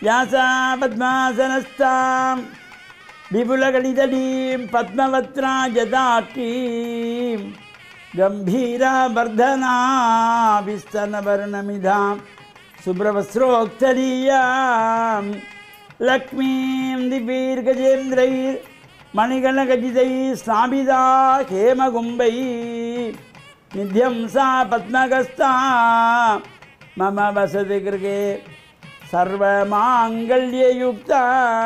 யாசா பத்மாசனஸ்தாம் விபுலகலிதடீம் பத்மவத்ரா ஜதாட்டீம் गम्भीरावर्धना विस्तनवर्णमिधां शुभ्रवस्त्रोक्तरीयां लक्ष्मीं दिवीर्गजेन्द्रैर्मणिगणगजितैः स्थापिता हेमगुम्बैः निध्यं सा पद्मगस्ता मम वसति गृहे सर्वमाङ्गल्ययुक्ता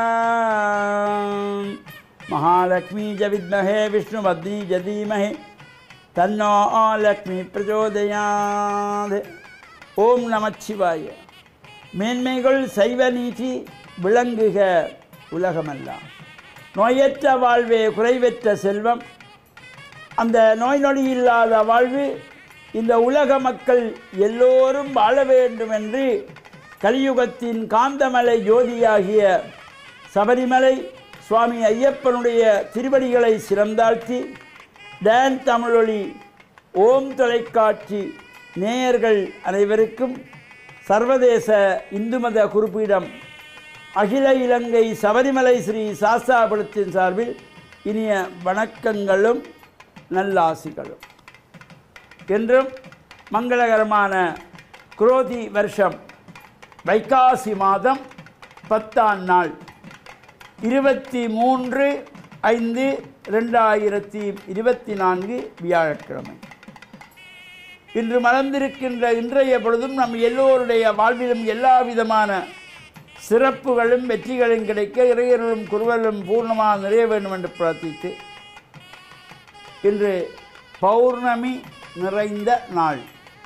महालक्ष्मी च विद्महे विष्णुपत्नी च धीमहि தன்னோ லக்ஷ்மி பிரச்சோதயாது ஓம் நமச்சிவாய மேன்மைகள் சைவ நீதி விளங்குக உலகமெல்லாம் நோயற்ற வாழ்வே குறைவற்ற செல்வம் அந்த நோய் நொடி இல்லாத வாழ்வு இந்த உலக மக்கள் எல்லோரும் வாழ வேண்டும் என்று கலியுகத்தின் காந்தமலை ஜோதியாகிய சபரிமலை சுவாமி ஐயப்பனுடைய திருவடிகளை சிறந்தாழ்த்தி டான் தமிழொலி ஓம் தொலைக்காட்சி நேயர்கள் அனைவருக்கும் சர்வதேச இந்து மத குறிப்பீடம் அகில இலங்கை சபரிமலை ஸ்ரீ சாஸ்தாபுரத்தின் சார்பில் இனிய வணக்கங்களும் நல்லாசிகளும் என்றும் மங்களகரமான குரோதி வருஷம் வைகாசி மாதம் பத்தாம் நாள் இருபத்தி மூன்று ஐந்து ரெண்டாயிரத்தி இருபத்தி நான்கு வியாழக்கிழமை இன்று மலர்ந்திருக்கின்ற இன்றைய பொழுதும் நம் எல்லோருடைய வாழ்விலும் எல்லா விதமான சிறப்புகளும் வெற்றிகளும் கிடைக்க இறையர்களும் குருவலும் பூர்ணமாக நிறைய வேண்டும் என்று பிரார்த்தித்து இன்று பௌர்ணமி நிறைந்த நாள்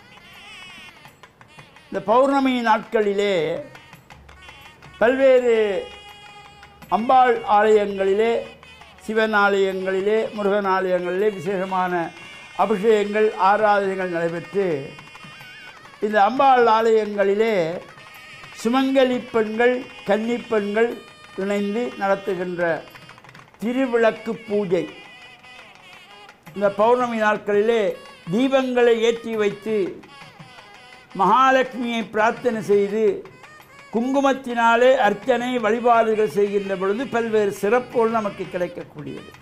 இந்த பௌர்ணமி நாட்களிலே பல்வேறு அம்பாள் ஆலயங்களிலே சிவன் ஆலயங்களிலே முருகன் ஆலயங்களிலே விசேஷமான அபிஷேகங்கள் ஆராதனைகள் நடைபெற்று இந்த அம்பாள் ஆலயங்களிலே சுமங்கலி பெண்கள் கன்னிப் பெண்கள் இணைந்து நடத்துகின்ற திருவிளக்கு பூஜை இந்த பௌர்ணமி நாட்களிலே தீபங்களை ஏற்றி வைத்து மகாலட்சுமியை பிரார்த்தனை செய்து குங்குமத்தினாலே அர்ச்சனை வழிபாடுகள் செய்கின்ற பொழுது பல்வேறு சிறப்புகள் நமக்கு கிடைக்கக்கூடியது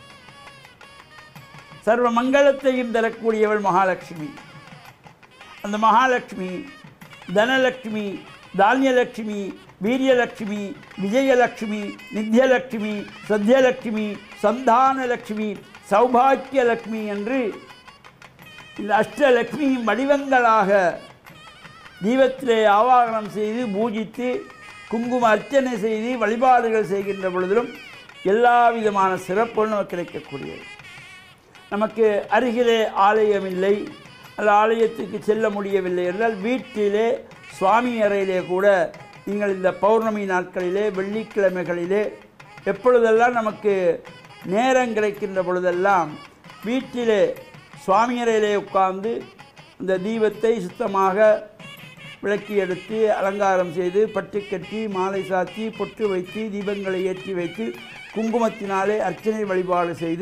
சர்வ மங்களத்தையும் தரக்கூடியவள் மகாலட்சுமி அந்த மகாலட்சுமி தனலட்சுமி தானியலட்சுமி வீரியலட்சுமி விஜயலட்சுமி நித்யலட்சுமி சத்யலட்சுமி சந்தானலட்சுமி சௌபாக்கியலட்சுமி என்று இந்த அஷ்டலட்சுமியின் வடிவங்களாக தீபத்திலே ஆவாகனம் செய்து பூஜித்து குங்கும அர்ச்சனை செய்து வழிபாடுகள் செய்கின்ற பொழுதிலும் எல்லா விதமான சிறப்புகளும் நமக்கு கிடைக்கக்கூடியது நமக்கு அருகிலே ஆலயம் இல்லை அல்ல ஆலயத்துக்கு செல்ல முடியவில்லை என்றால் வீட்டிலே சுவாமி அறையிலே கூட நீங்கள் இந்த பௌர்ணமி நாட்களிலே வெள்ளிக்கிழமைகளிலே எப்பொழுதெல்லாம் நமக்கு நேரம் கிடைக்கின்ற பொழுதெல்லாம் வீட்டிலே சுவாமி அறையிலே உட்கார்ந்து இந்த தீபத்தை சுத்தமாக விளக்கி எடுத்து அலங்காரம் செய்து பட்டு கட்டி மாலை சாத்தி பொட்டு வைத்து தீபங்களை ஏற்றி வைத்து குங்குமத்தினாலே அர்ச்சனை வழிபாடு செய்து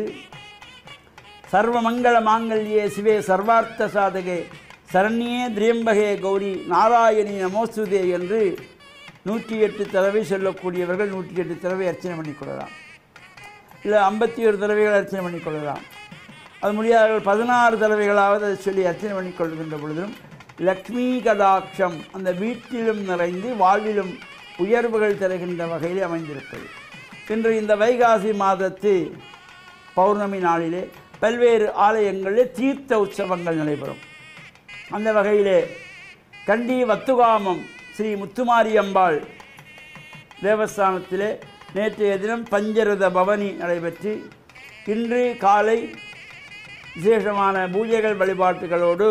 சர்வமங்கள மாங்கல்யே சிவே சர்வார்த்த சாதகே சரண்யே திரியம்பகே கௌரி நாராயணி நமோஸ்துதே என்று நூற்றி எட்டு தடவை சொல்லக்கூடியவர்கள் நூற்றி எட்டு தடவை அர்ச்சனை பண்ணிக்கொள்ளலாம் இல்லை ஐம்பத்தி ஒரு தடவைகள் அர்ச்சனை பண்ணிக்கொள்ளலாம் அது முடியாதவர்கள் பதினாறு தடவைகளாவது அதை சொல்லி அர்ச்சனை பண்ணிக்கொள்கின்ற பொழுதும் லக்ஷ்மி கடாட்சம் அந்த வீட்டிலும் நிறைந்து வாழ்விலும் உயர்வுகள் தருகின்ற வகையில் அமைந்திருப்பது இன்று இந்த வைகாசி மாதத்து பௌர்ணமி நாளிலே பல்வேறு ஆலயங்களில் தீர்த்த உற்சவங்கள் நடைபெறும் அந்த வகையிலே கண்டி வத்துகாமம் ஸ்ரீ முத்துமாரியம்பாள் தேவஸ்தானத்திலே நேற்றைய தினம் பஞ்சரத பவனி நடைபெற்று இன்று காலை விசேஷமான பூஜைகள் வழிபாட்டுகளோடு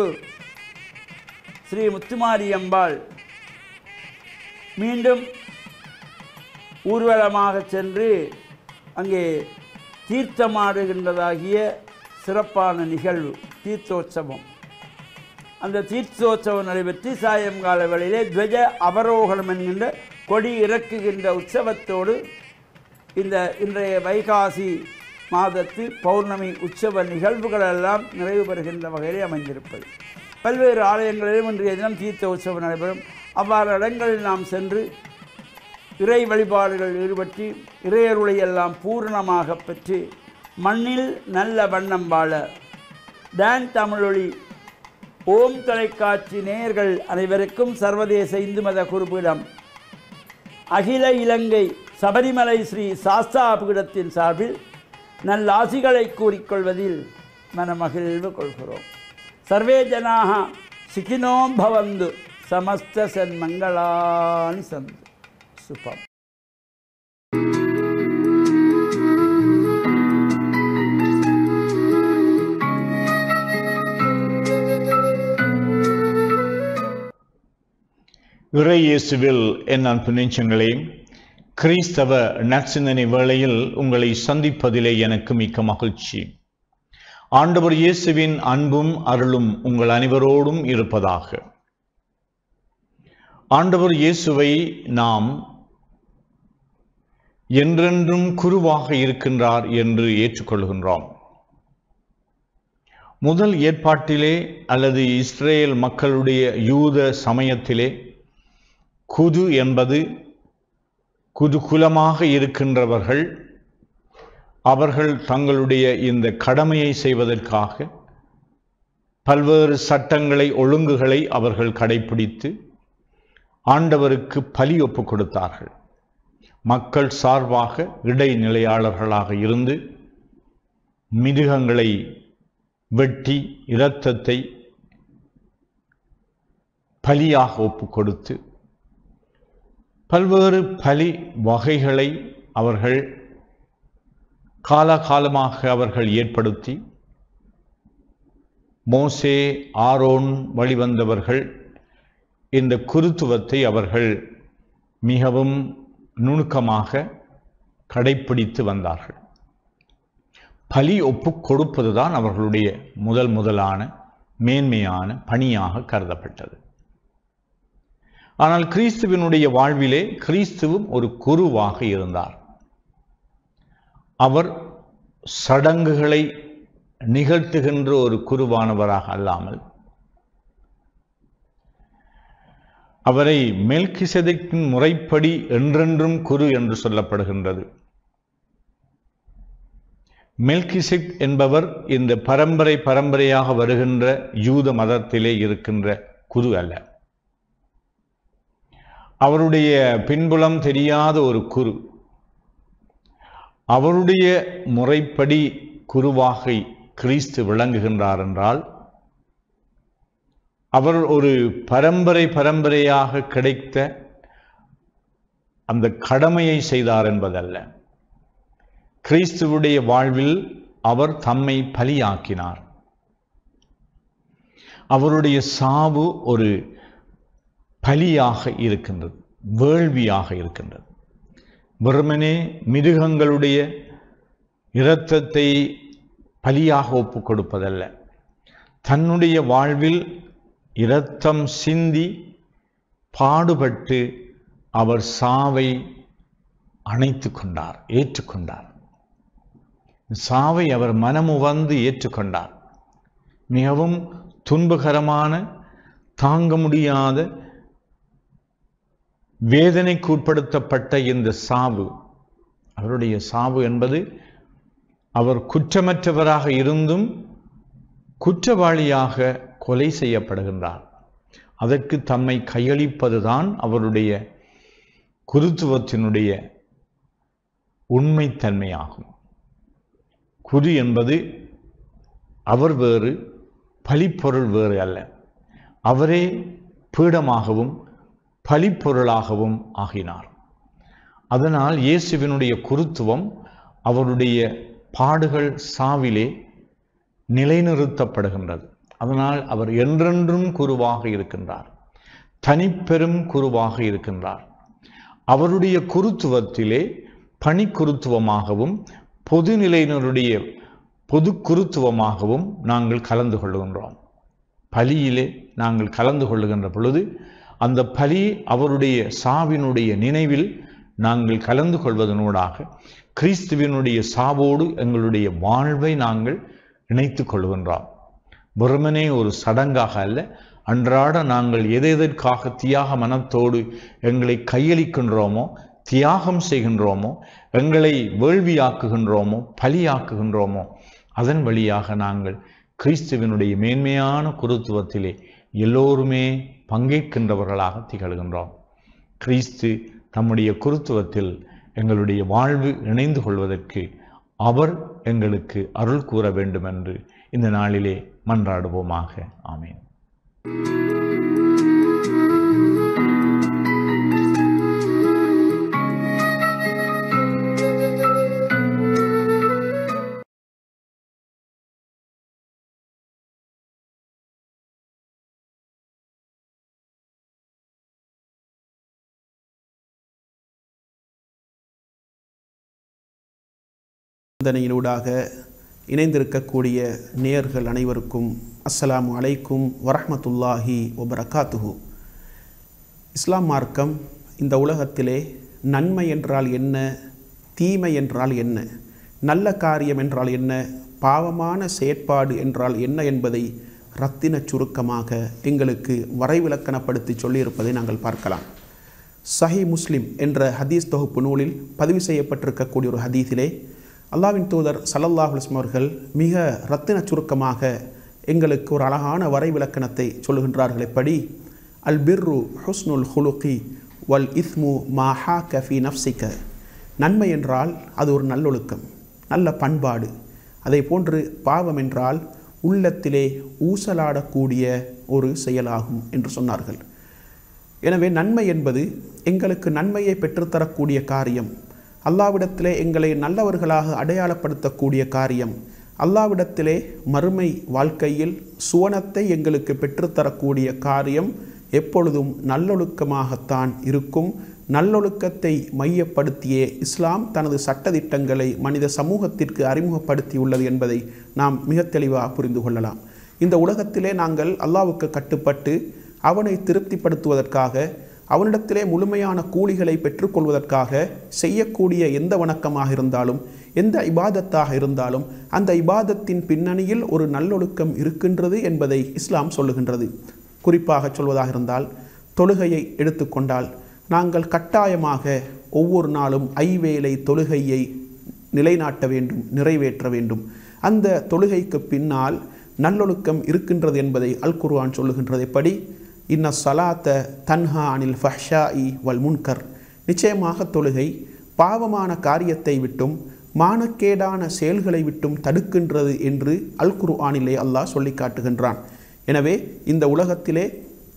ஸ்ரீ முத்துமாரியம்பாள் மீண்டும் ஊர்வலமாக சென்று அங்கே தீர்த்தமாடுகின்றதாகிய சிறப்பான நிகழ்வு தீர்த்தோற்சவம் அந்த தீர்த்தோற்சவம் நடைபெற்று சாயங்கால வேளையிலே துவஜ அவரோகணம் என்கின்ற கொடி இறக்குகின்ற உற்சவத்தோடு இந்த இன்றைய வைகாசி மாதத்து பௌர்ணமி உற்சவ நிகழ்வுகள் எல்லாம் நிறைவு பெறுகின்ற வகையிலே அமைந்திருப்பது பல்வேறு ஆலயங்களிலும் இன்றைய தினம் தீர்த்த உற்சவம் நடைபெறும் அவ்வாறு இடங்களில் நாம் சென்று இறை வழிபாடுகள் ஈடுபட்டு இறையருளை எல்லாம் பூரணமாக பெற்று மண்ணில் நல்ல வண்ணம் வாழ டான் தமிழொலி ஓம் தொலைக்காட்சி நேயர்கள் அனைவருக்கும் சர்வதேச இந்து மத குருபீடம் அகில இலங்கை சபரிமலை ஸ்ரீ சாஸ்தா பீடத்தின் சார்பில் நல்லாசிகளை கூறிக்கொள்வதில் மனமகிழ்வு கொள்கிறோம் சர்வே ஜனாக சுகினோம் பவந்து சமஸ்த சன்மங்களானி சந்து சுபம் இறை இயேசுவில் என் அன்பு நெஞ்சங்களே கிறிஸ்தவ நற்சிந்தனை வேளையில் உங்களை சந்திப்பதிலே எனக்கு மிக்க மகிழ்ச்சி ஆண்டவர் இயேசுவின் அன்பும் அருளும் உங்கள் அனைவரோடும் இருப்பதாக ஆண்டவர் இயேசுவை நாம் என்றென்றும் குருவாக இருக்கின்றார் என்று ஏற்றுக்கொள்கின்றோம் முதல் ஏற்பாட்டிலே அல்லது இஸ்ரேல் மக்களுடைய யூத சமயத்திலே குது என்பது குதுகுலமாக இருக்கின்றவர்கள் அவர்கள் தங்களுடைய இந்த கடமையை செய்வதற்காக பல்வேறு சட்டங்களை ஒழுங்குகளை அவர்கள் கடைபிடித்து ஆண்டவருக்கு பலி ஒப்பு கொடுத்தார்கள் மக்கள் சார்பாக இடைநிலையாளர்களாக இருந்து மிருகங்களை வெட்டி இரத்தத்தை பலியாக ஒப்பு கொடுத்து பல்வேறு பலி வகைகளை அவர்கள் காலகாலமாக அவர்கள் ஏற்படுத்தி மோசே ஆரோன் வழிவந்தவர்கள் இந்த குருத்துவத்தை அவர்கள் மிகவும் நுணுக்கமாக கடைப்பிடித்து வந்தார்கள் பலி ஒப்பு கொடுப்பதுதான் அவர்களுடைய முதல் முதலான மேன்மையான பணியாக கருதப்பட்டது ஆனால் கிறிஸ்துவினுடைய வாழ்விலே கிறிஸ்துவும் ஒரு குருவாக இருந்தார் அவர் சடங்குகளை நிகழ்த்துகின்ற ஒரு குருவானவராக அல்லாமல் அவரை மெல்கிசெதக்கின் முறைப்படி என்றென்றும் குரு என்று சொல்லப்படுகின்றது மெல்கிசெக் என்பவர் இந்த பரம்பரை பரம்பரையாக வருகின்ற யூத மதத்திலே இருக்கின்ற குரு அல்ல அவருடைய பின்புலம் தெரியாத ஒரு குரு அவருடைய முறைப்படி குருவாக கிறிஸ்து விளங்குகின்றார் என்றால் அவர் ஒரு பரம்பரை பரம்பரையாக கிடைத்த அந்த கடமையை செய்தார் என்பதல்ல கிறிஸ்துவுடைய வாழ்வில் அவர் தம்மை பலியாக்கினார் அவருடைய சாவு ஒரு பலியாக இருக்கின்றது வேள்வியாக இருக்கின்றது வெறுமனே மிருகங்களுடைய இரத்தத்தை பலியாக ஒப்பு கொடுப்பதல்ல தன்னுடைய வாழ்வில் இரத்தம் சிந்தி பாடுபட்டு அவர் சாவை அணைத்து கொண்டார் ஏற்றுக்கொண்டார் சாவை அவர் மனமுவந்து ஏற்றுக்கொண்டார் மிகவும் துன்பகரமான தாங்க முடியாத வேதனைக்கு உட்படுத்தப்பட்ட இந்த சாவு அவருடைய சாவு என்பது அவர் குற்றமற்றவராக இருந்தும் குற்றவாளியாக கொலை செய்யப்படுகின்றார் அதற்கு தம்மை கையளிப்பதுதான் அவருடைய குருத்துவத்தினுடைய உண்மைத்தன்மையாகும் குரு என்பது அவர் வேறு பலிப்பொருள் வேறு அல்ல அவரே பீடமாகவும் பலிப்பொருளாகவும் ஆகினார் அதனால் இயேசுவினுடைய குருத்துவம் அவருடைய பாடுகள் சாவிலே நிலைநிறுத்தப்படுகின்றது அதனால் அவர் என்றென்றும் குருவாக இருக்கின்றார் தனிப்பெரும் குருவாக இருக்கின்றார் அவருடைய குருத்துவத்திலே பணிக்குருத்துவமாகவும் பொதுநிலையினருடைய பொது குருத்துவமாகவும் நாங்கள் கலந்து கொள்ளுகின்றோம் பலியிலே நாங்கள் கலந்து கொள்ளுகின்ற பொழுது அந்த பலி அவருடைய சாவினுடைய நினைவில் நாங்கள் கலந்து கொள்வதனூடாக கிறிஸ்துவினுடைய சாவோடு எங்களுடைய வாழ்வை நாங்கள் இணைத்து கொள்கின்றோம் வெறுமனே ஒரு சடங்காக அல்ல அன்றாட நாங்கள் எதெதற்காக தியாக மனத்தோடு எங்களை கையளிக்கின்றோமோ தியாகம் செய்கின்றோமோ எங்களை வேள்வியாக்குகின்றோமோ பலியாக்குகின்றோமோ அதன் வழியாக நாங்கள் கிறிஸ்துவனுடைய மேன்மையான குருத்துவத்திலே எல்லோருமே பங்கேற்கின்றவர்களாக திகழ்கின்றோம் கிறிஸ்து தம்முடைய குருத்துவத்தில் எங்களுடைய வாழ்வு இணைந்து கொள்வதற்கு அவர் எங்களுக்கு அருள் கூற வேண்டும் என்று இந்த நாளிலே மன்றாடுவோமாக ஆமேன் சிந்தனையினூடாக இணைந்திருக்கக்கூடிய நேயர்கள் அனைவருக்கும் அஸ்ஸலாமு அலைக்கும் வரஹ்மத்துல்லாஹி வபரகாத்துஹு இஸ்லாம் மார்க்கம் இந்த உலகத்திலே நன்மை என்றால் என்ன தீமை என்றால் என்ன நல்ல காரியம் என்றால் என்ன பாவமான செயற்பாடு என்றால் என்ன என்பதை ரத்தின சுருக்கமாக எங்களுக்கு வரைவிலக்கணப்படுத்தி சொல்லியிருப்பதை நாங்கள் பார்க்கலாம் சஹி முஸ்லிம் என்ற ஹதீஸ் தொகுப்பு நூலில் பதிவு செய்யப்பட்டிருக்கக்கூடிய ஒரு ஹதீஸிலே அல்லாவின் தூதர் சல்லல்லாஹ் அலுவலம் அவர்கள் மிக ரத்தின சுருக்கமாக எங்களுக்கு ஒரு அழகான வரைவிலக்கணத்தை சொல்லுகின்றார்கள் எப்படி அல் பிர்ரு ஹுஸ்னுல் ஹுலுகி வல் இஸ்மு மாஹா கஃபி நஃப்சிக்க நன்மை என்றால் அது ஒரு நல்லொழுக்கம் நல்ல பண்பாடு அதை போன்று பாவம் என்றால் உள்ளத்திலே ஊசலாடக்கூடிய ஒரு செயலாகும் என்று சொன்னார்கள் எனவே நன்மை என்பது எங்களுக்கு நன்மையை பெற்றுத்தரக்கூடிய காரியம் அல்லாவிடத்திலே எங்களை நல்லவர்களாக அடையாளப்படுத்தக்கூடிய காரியம் அல்லாவிடத்திலே மறுமை வாழ்க்கையில் சுவனத்தை எங்களுக்கு பெற்றுத்தரக்கூடிய காரியம் எப்பொழுதும் நல்லொழுக்கமாகத்தான் இருக்கும் நல்லொழுக்கத்தை மையப்படுத்தியே இஸ்லாம் தனது சட்டதிட்டங்களை மனித சமூகத்திற்கு அறிமுகப்படுத்தியுள்ளது என்பதை நாம் மிக தெளிவாக புரிந்து கொள்ளலாம் இந்த உலகத்திலே நாங்கள் அல்லாவுக்கு கட்டுப்பட்டு அவனை திருப்திப்படுத்துவதற்காக அவனிடத்திலே முழுமையான கூலிகளை பெற்றுக்கொள்வதற்காக செய்யக்கூடிய எந்த வணக்கமாக இருந்தாலும் எந்த இபாதத்தாக இருந்தாலும் அந்த இபாதத்தின் பின்னணியில் ஒரு நல்லொழுக்கம் இருக்கின்றது என்பதை இஸ்லாம் சொல்லுகின்றது குறிப்பாக சொல்வதாக இருந்தால் தொழுகையை எடுத்துக்கொண்டால் நாங்கள் கட்டாயமாக ஒவ்வொரு நாளும் ஐவேளை தொழுகையை நிலைநாட்ட வேண்டும் நிறைவேற்ற வேண்டும் அந்த தொழுகைக்கு பின்னால் நல்லொழுக்கம் இருக்கின்றது என்பதை அல் குர்ஆன் சொல்லுகின்றது எப்படி இன்ன சலாத்த தன்ஹா அனில் ஃபஹ்ஷா இ வல் முன்கர் நிச்சயமாக தொழுகை பாவமான காரியத்தை விட்டும் மானக்கேடான செயல்களை விட்டும் தடுக்கின்றது என்று அல் குர்ஆனிலே அல்லாஹ் சொல்லி காட்டுகின்றான் எனவே இந்த உலகத்திலே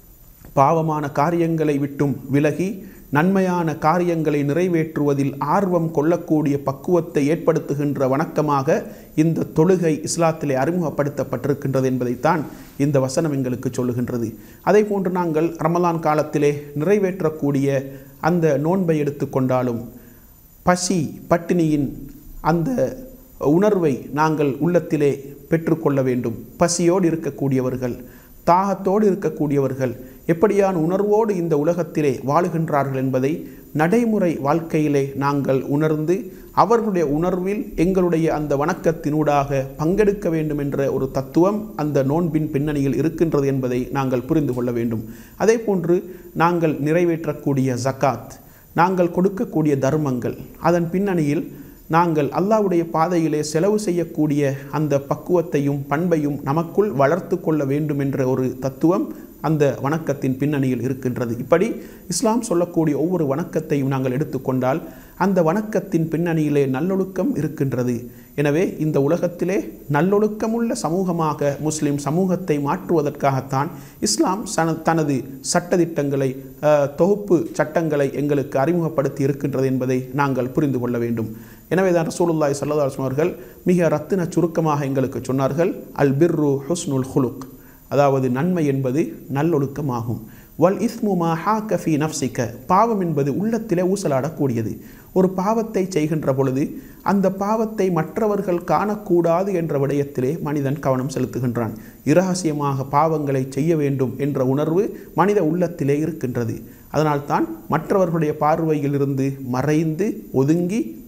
பாவமான காரியங்களை விட்டும் விலகி நன்மையான காரியங்களை நிறைவேற்றுவதில் ஆர்வம் கொள்ளக்கூடிய பக்குவத்தை ஏற்படுத்துகின்ற வணக்கமாக இந்த தொழுகை இஸ்லாத்திலே அறிமுகப்படுத்தப்பட்டிருக்கின்றது என்பதைத்தான் இந்த வசனம் எங்களுக்கு சொல்லுகின்றது அதே போன்று நாங்கள் ரமலான் காலத்திலே நிறைவேற்றக்கூடிய அந்த நோன்பை எடுத்துக்கொண்டாலும் பசி பட்டினியின் அந்த உணர்வை நாங்கள் உள்ளத்திலே பெற்றுக்கொள்ள வேண்டும் பசியோடு இருக்கக்கூடியவர்கள் தாகத்தோடு இருக்கக்கூடியவர்கள் எப்படியான உணர்வோடு இந்த உலகத்திலே வாழுகின்றார்கள் என்பதை நடைமுறை வாழ்க்கையிலே நாங்கள் உணர்ந்து அவர்களுடைய உணர்வில் எங்களுடைய அந்த வணக்கத்தினூடாக பங்கெடுக்க வேண்டும் என்ற ஒரு தத்துவம் அந்த நோன்பின் பின்னணியில் இருக்கின்றது என்பதை நாங்கள் புரிந்து கொள்ள வேண்டும் அதே போன்று நாங்கள் நிறைவேற்றக்கூடிய ஜக்காத் நாங்கள் கொடுக்கக்கூடிய தர்மங்கள் அதன் பின்னணியில் நாங்கள் அல்லாவுடைய பாதையிலே செலவு செய்யக்கூடிய அந்த பக்குவத்தையும் பண்பையும் நமக்குள் வளர்த்து கொள்ள வேண்டும் என்ற ஒரு தத்துவம் அந்த வணக்கத்தின் பின்னணியில் இருக்கின்றது இப்படி இஸ்லாம் சொல்லக்கூடிய ஒவ்வொரு வணக்கத்தையும் நாங்கள் எடுத்துக்கொண்டால் அந்த வணக்கத்தின் பின்னணியிலே நல்லொழுக்கம் இருக்கின்றது எனவே இந்த உலகத்திலே நல்லொழுக்கமுள்ள சமூகமாக முஸ்லிம் சமூகத்தை மாற்றுவதற்காகத்தான் இஸ்லாம் சன தனது சட்டதிட்டங்களை தொகுப்பு சட்டங்களை எங்களுக்கு அறிமுகப்படுத்தி இருக்கின்றது என்பதை நாங்கள் புரிந்து கொள்ள வேண்டும் எனவே தான் ரசூலுல்லாய் சல்லாஸ்லம் அவர்கள் மிக ரத்தின சுருக்கமாக எங்களுக்கு சொன்னார்கள் அல் பிர்ரு ஹுஸ்னுல் ஹுலுக் அதாவது நன்மை என்பது நல்லொழுக்கமாகும் வல் இஸ்மு மா ஹா கஃபி நஃப்சிக்க பாவம் என்பது உள்ளத்திலே ஊசலாடக்கூடியது ஒரு பாவத்தை செய்கின்ற பொழுது அந்த பாவத்தை மற்றவர்கள் காணக்கூடாது என்ற விடயத்திலே மனிதன் கவனம் செலுத்துகின்றான் இரகசியமாக பாவங்களை செய்ய வேண்டும் என்ற உணர்வு மனித உள்ளத்திலே இருக்கின்றது அதனால்தான் மற்றவர்களுடைய பார்வையிலிருந்து மறைந்து ஒதுங்கி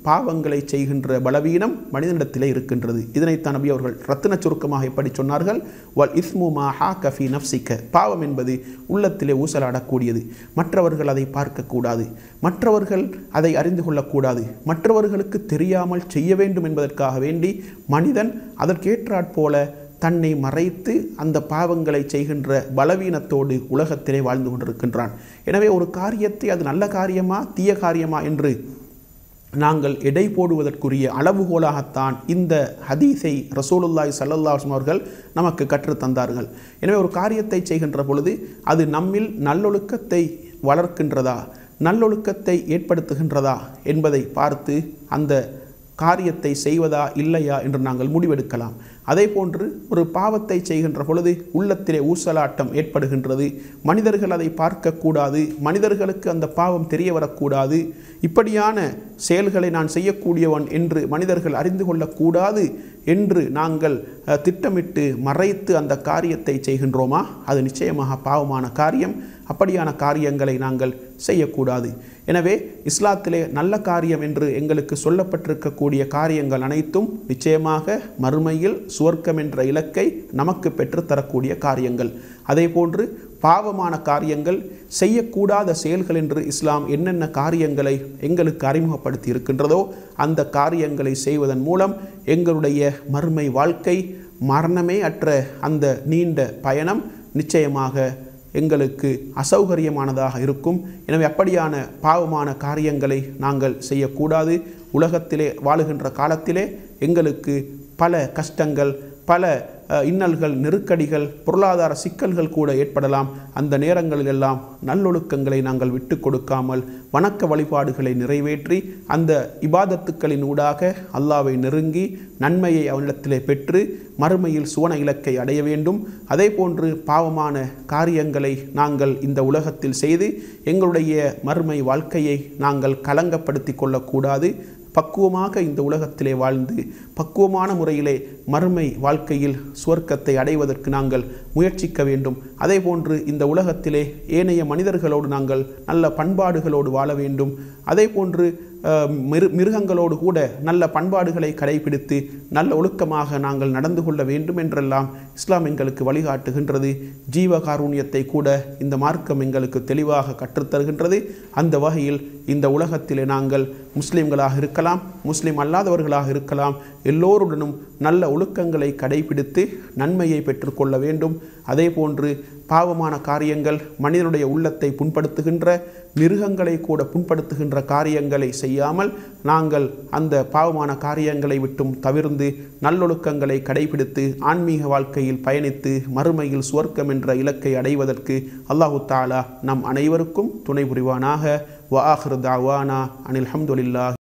பாவங்களை செய்கின்ற பலவீனம் மனிதனிடத்திலே இருக்கின்றது இதனைத்தான் நபி அவர்கள் ரத்தின சுருக்கமாக எப்படி சொன்னார்கள் வல் இஸ்மு மா ஹா கஃபி நப்சிக்க பாவம் என்பது உள்ளத்திலே ஊசலாடக்கூடியது மற்றவர்கள் அதை பார்க்கக்கூடாது மற்றவர்கள் அதை அறிந்து கொள்ளக்கூடாது மற்றவர்களுக்கு தெரியாமல் செய்ய வேண்டும் என்பதற்காக வேண்டி மனிதன் அதற்கேற்றாற்போல தன்னை மறைத்து அந்த பாவங்களை செய்கின்ற பலவீனத்தோடு உலகத்திலே வாழ்ந்து கொண்டிருக்கின்றான் எனவே ஒரு காரியத்தை அது நல்ல காரியமா தீய காரியமா என்று நாங்கள் எடை போடுவதற்குரிய அளவுகோலாகத்தான் இந்த ஹதீஸை ரசூலுல்லாய் சல்லல்லாஹ் அவர்கள் நமக்கு கற்றுத் தந்தார்கள் எனவே ஒரு காரியத்தை செய்கின்ற பொழுது அது நம்மில் நல்லொழுக்கத்தை வளர்க்கின்றதா நல்லொழுக்கத்தை ஏற்படுத்துகின்றதா என்பதை பார்த்து அந்த காரியத்தை செய்வதா இல்லையா என்று நாங்கள் முடிவெடுக்கலாம் அதே போன்று ஒரு பாவத்தை செய்கின்ற பொழுது உள்ளத்திலே ஊசலாட்டம் ஏற்படுகின்றது மனிதர்கள் அதை பார்க்கக்கூடாது மனிதர்களுக்கு அந்த பாவம் தெரிய வரக்கூடாது இப்படியான செயல்களை நான் செய்யக்கூடியவன் என்று மனிதர்கள் அறிந்து கொள்ளக்கூடாது என்று நாங்கள் அஹ், திட்டமிட்டு மறைத்து அந்த காரியத்தை செய்கின்றோமா அது நிச்சயமாக பாவமான காரியம் அப்படியான காரியங்களை நாங்கள் செய்யக்கூடாது எனவே இஸ்லாத்திலே நல்ல காரியம் என்று எங்களுக்கு சொல்லப்பட்டிருக்கக்கூடிய காரியங்கள் அனைத்தும் நிச்சயமாக மறுமையில் சுவர்க்கம் என்ற இலக்கை நமக்கு பெற்றுத்தரக்கூடிய காரியங்கள் அதே போன்று பாவமான காரியங்கள் செய்யக்கூடாத செயல்கள் என்று இஸ்லாம் என்னென்ன காரியங்களை எங்களுக்கு அறிமுகப்படுத்தி இருக்கின்றதோ அந்த காரியங்களை செய்வதன் மூலம் எங்களுடைய மறுமை வாழ்க்கை மரணமே அற்ற அந்த நீண்ட பயணம் நிச்சயமாக எங்களுக்கு அசௌகரியமானதாக இருக்கும் எனவே அப்படியான பாவமான காரியங்களை நாங்கள் செய்யக்கூடாது உலகத்திலே வாழுகின்ற காலத்திலே எங்களுக்கு பல கஷ்டங்கள் பல அஹ், இன்னல்கள் நெருக்கடிகள் பொருளாதார சிக்கல்கள் கூட ஏற்படலாம் அந்த நேரங்களிலெல்லாம் நல்லொழுக்கங்களை நாங்கள் விட்டு கொடுக்காமல் வணக்க வழிபாடுகளை நிறைவேற்றி அந்த இபாதத்துக்களின் ஊடாக அல்லாவை நெருங்கி நன்மையை அவனிடத்திலே பெற்று மறுமையில் சுவன இலக்கை அடைய வேண்டும் அதே போன்று பாவமான காரியங்களை நாங்கள் இந்த உலகத்தில் செய்து எங்களுடைய மறுமை வாழ்க்கையை நாங்கள் கலங்கப்படுத்தி கொள்ளக்கூடாது பக்குவமாக இந்த உலகத்திலே வாழ்ந்து பக்குவமான முறையிலே மறுமை வாழ்க்கையில் சுவர்க்கத்தை அடைவதற்கு நாங்கள் முயற்சிக்க வேண்டும் அதே போன்று இந்த உலகத்திலே ஏனைய மனிதர்களோடு நாங்கள் நல்ல பண்பாடுகளோடு வாழ வேண்டும் அதே போன்று அஹ், மிரு மிருகங்களோடு கூட நல்ல பண்பாடுகளை கடைபிடித்து நல்ல ஒழுக்கமாக நாங்கள் நடந்து கொள்ள வேண்டும் என்றெல்லாம் இஸ்லாம் எங்களுக்கு வழிகாட்டுகின்றது ஜீவகாருண்யத்தை கூட இந்த மார்க்கம் எங்களுக்கு தெளிவாக கற்றுத்தருகின்றது அந்த வகையில் இந்த உலகத்திலே நாங்கள் முஸ்லிம்களாக இருக்கலாம் முஸ்லிம் அல்லாதவர்களாக இருக்கலாம் எல்லோருடனும் நல்ல ஒழுக்கங்களை கடைபிடித்து நன்மையை பெற்றுக்கொள்ள வேண்டும் அதே போன்று பாவமான காரியங்கள் மனிதனுடைய உள்ளத்தை புண்படுத்துகின்ற மிருகங்களை கூட புண்படுத்துகின்ற காரியங்களை செய்யாமல் நாங்கள் அந்த பாவமான காரியங்களை விட்டும் தவிர்ந்து நல்லொழுக்கங்களை கடைபிடித்து ஆன்மீக வாழ்க்கையில் பயணித்து மறுமையில் சுவர்க்கம் என்ற இலக்கை அடைவதற்கு அல்லாஹு தாலா நம் அனைவருக்கும் துணை புரிவானாக வ ஆஹிரு தாவானா அனில் ஹம்துலில்லாஹ்